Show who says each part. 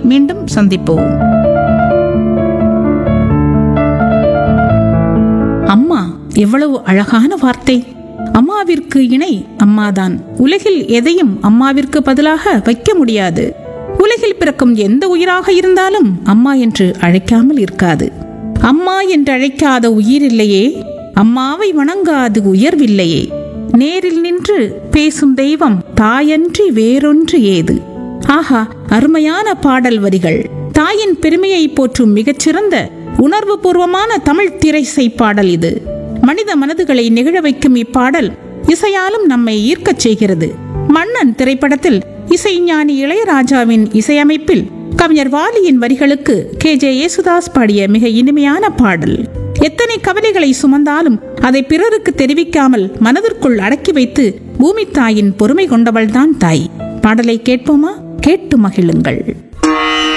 Speaker 1: மீண்டும் சந்திப்போம் அம்மா எவ்வளவு அழகான வார்த்தை அம்மாவிற்கு இணை அம்மாதான் உலகில் எதையும் அம்மாவிற்கு பதிலாக வைக்க முடியாது உலகில் பிறக்கும் எந்த உயிராக இருந்தாலும் அம்மா என்று அழைக்காமல் இருக்காது அம்மா என்று அழைக்காத உயிர் இல்லையே அம்மாவை வணங்காது உயர்வில்லையே நேரில் நின்று பேசும் தெய்வம் தாயன்றி வேறொன்று ஏது ஆஹா அருமையான பாடல் வரிகள் தாயின் பெருமையை போற்றும் மிகச்சிறந்த உணர்வு பூர்வமான தமிழ் திரைசை பாடல் இது மனித மனதுகளை நெகிழ வைக்கும் இப்பாடல் இசையாலும் நம்மை ஈர்க்கச் செய்கிறது மன்னன் திரைப்படத்தில் இசைஞானி இளையராஜாவின் இசையமைப்பில் கவிஞர் வாலியின் வரிகளுக்கு கே ஜே யேசுதாஸ் பாடிய மிக இனிமையான பாடல் எத்தனை கவலைகளை சுமந்தாலும் அதை பிறருக்கு தெரிவிக்காமல் மனதிற்குள் அடக்கி வைத்து பூமி தாயின் பொறுமை கொண்டவள்தான் தாய் பாடலை கேட்போமா கேட்டு மகிழுங்கள்